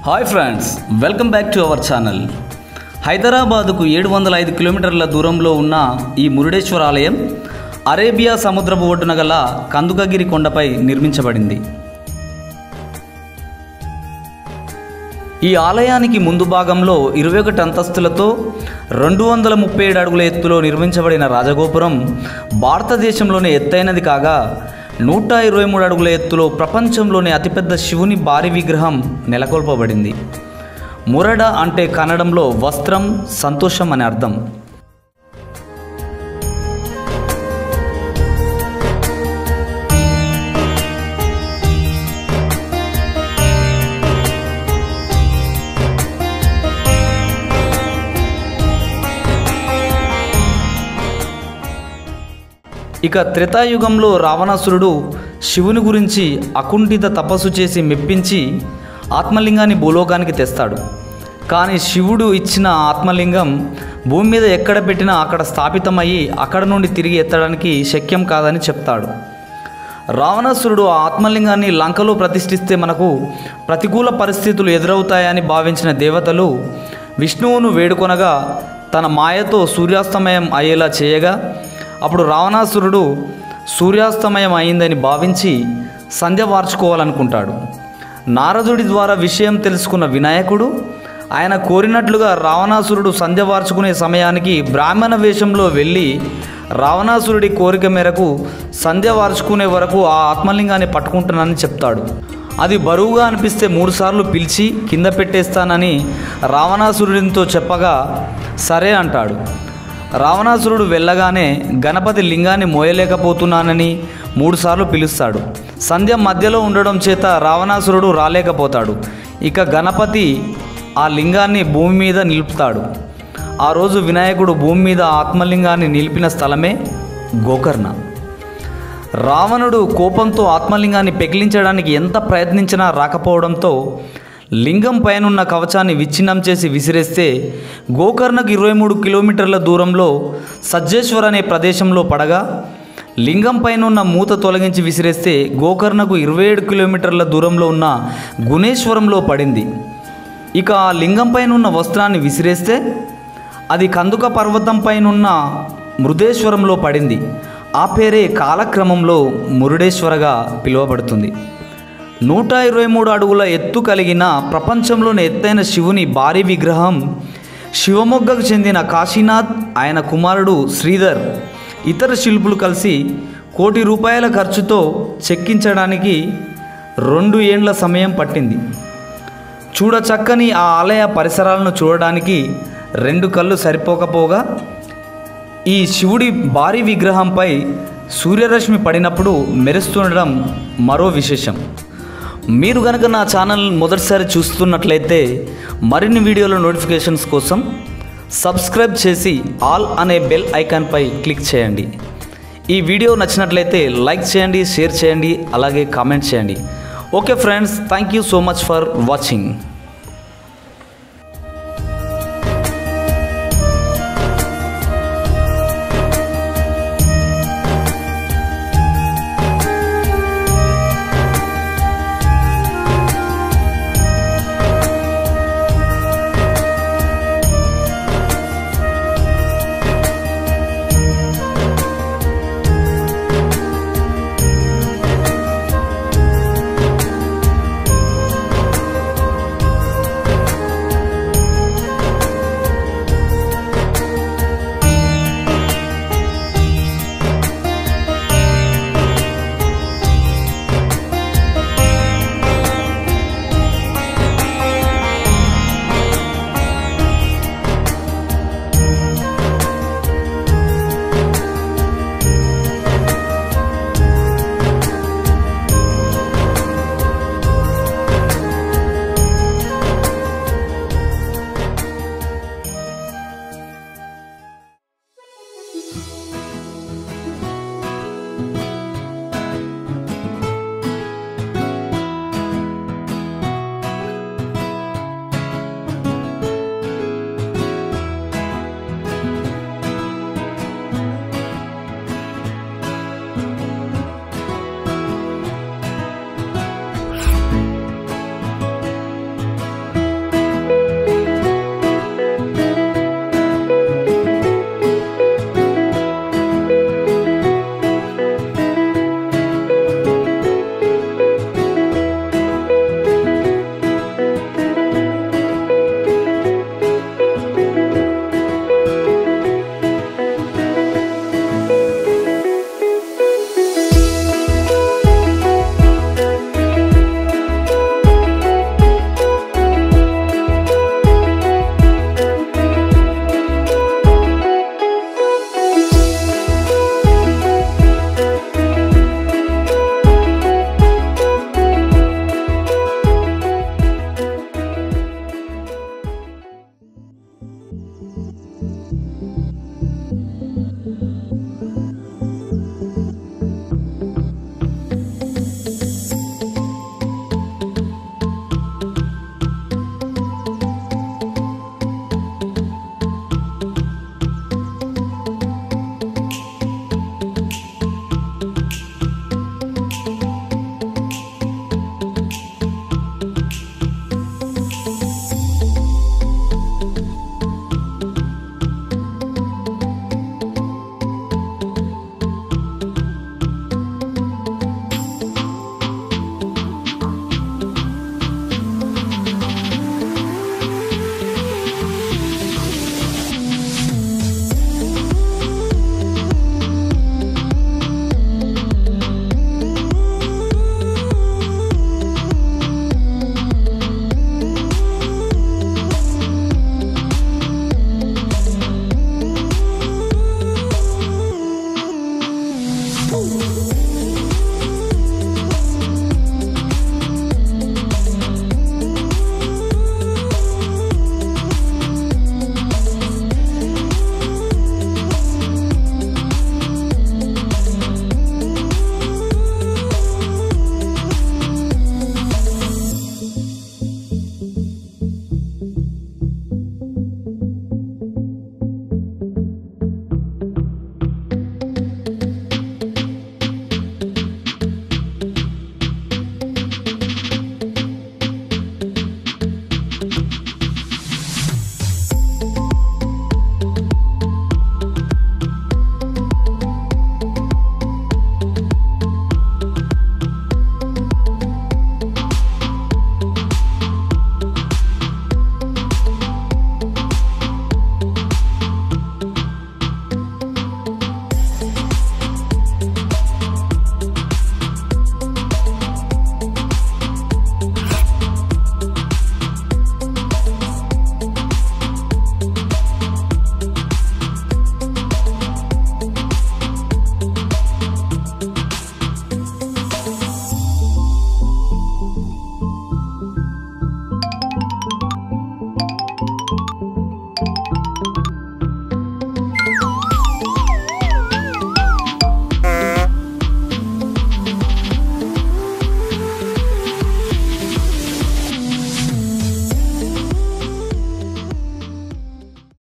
hi friends welcome back to our channel హైదరాబాదుకు ఏడు వందల ఐదు కిలోమీటర్ల దూరంలో ఉన్న ఈ మురుడేశ్వర ఆలయం అరేబియా సముద్రపు ఒడ్డున గల కందుకగిరి కొండపై నిర్మించబడింది ఈ ఆలయానికి ముందు భాగంలో ఇరవై ఒకటి అంతస్తులతో రెండు వందల ముప్పై ఏడు అడుగుల ఎత్తులో నిర్మించబడిన రాజగోపురం భారతదేశంలోనే ఎత్తైనది కాగా నూట ఇరవై మూడు అడుగుల ఎత్తులో ప్రపంచంలోనే అతిపెద్ద శివుని భారీ విగ్రహం నెలకొల్పబడింది మురడ అంటే కన్నడంలో వస్త్రం సంతోషం అని అర్థం ఇక త్రేతాయుగంలో రావణాసురుడు శివుని గురించి అకుంఠిత తపస్సు చేసి మెప్పించి ఆత్మలింగాన్ని భూలోకానికి తెస్తాడు కానీ శివుడు ఇచ్చిన ఆత్మలింగం భూమి మీద ఎక్కడ పెట్టినా అక్కడ స్థాపితమయ్యి అక్కడ నుండి తిరిగి ఎత్తడానికి శక్యం కాదని చెప్తాడు రావణాసురుడు ఆ ఆత్మలింగాన్ని లంకలో ప్రతిష్ఠిస్తే మనకు ప్రతికూల పరిస్థితులు ఎదురవుతాయని భావించిన దేవతలు విష్ణువును వేడుకొనగా తన మాయతో సూర్యాస్తమయం అయ్యేలా చేయగా అప్పుడు రావణాసురుడు సూర్యాస్తమయం అయిందని భావించి సంధ్య వార్చుకోవాలనుకుంటాడు నారదుడి ద్వారా విషయం తెలుసుకున్న వినాయకుడు ఆయన కోరినట్లుగా రావణాసురుడు సంధ్య వార్చుకునే సమయానికి బ్రాహ్మణ వేషంలో వెళ్ళి రావణాసురుడి కోరిక మేరకు సంధ్య వార్చుకునే వరకు ఆ ఆత్మలింగాన్ని పట్టుకుంటానని చెప్తాడు అది బరువుగా అనిపిస్తే మూడుసార్లు పిలిచి కింద పెట్టేస్తానని రావణాసురుడితో చెప్పగా సరే అంటాడు రావణాసురుడు వెళ్ళగానే గణపతి లింగాన్ని మోయలేకపోతున్నానని మూడుసార్లు పిలుస్తాడు సంధ్య మధ్యలో ఉండడం చేత రావణాసురుడు రాలేకపోతాడు ఇక గణపతి ఆ లింగాన్ని భూమి మీద నిలుపుతాడు ఆ రోజు వినాయకుడు భూమి మీద ఆత్మలింగాన్ని నిలిపిన స్థలమే గోకర్ణ రావణుడు కోపంతో ఆత్మలింగాన్ని పెకిలించడానికి ఎంత ప్రయత్నించినా రాకపోవడంతో లింగం పైనున్న కవచాన్ని విచ్ఛిన్నం చేసి విసిరేస్తే గోకర్ణకు ఇరవై మూడు కిలోమీటర్ల దూరంలో సజ్జేశ్వర్ అనే ప్రదేశంలో పడగా లింగం పైనున్న మూత తొలగించి విసిరేస్తే గోకర్ణకు ఇరవై ఏడు కిలోమీటర్ల దూరంలో ఉన్న గుణేశ్వరంలో పడింది ఇక ఆ లింగం పైన ఉన్న వస్త్రాన్ని విసిరేస్తే అది కందుక పర్వతం పైనున్న మృదేశ్వరంలో పడింది ఆ పేరే కాలక్రమంలో మురుడేశ్వరగా పిలువబడుతుంది నూట ఇరవై మూడు అడుగుల ఎత్తు కలిగిన ప్రపంచంలోని ఎత్తైన శివుని భారీ విగ్రహం శివమొగ్గకు చెందిన కాశీనాథ్ ఆయన కుమారుడు శ్రీధర్ ఇతర శిల్పులు కలిసి కోటి రూపాయల ఖర్చుతో చెక్కించడానికి రెండు ఏండ్ల సమయం పట్టింది చూడచక్కని ఆ ఆలయ పరిసరాలను చూడడానికి రెండు కళ్ళు సరిపోకపోగా ఈ శివుడి భారీ విగ్రహంపై సూర్యరశ్మి పడినప్పుడు మెరుస్తుండడం మరో విశేషం మీరు కనుక నా ఛానల్ మొదటిసారి చూస్తున్నట్లయితే మరిన్ని వీడియోల నోటిఫికేషన్స్ కోసం సబ్స్క్రైబ్ చేసి ఆల్ అనే బెల్ ఐకాన్పై క్లిక్ చేయండి ఈ వీడియో నచ్చినట్లయితే లైక్ చేయండి షేర్ చేయండి అలాగే కామెంట్ చేయండి okay friends thank you so much for watching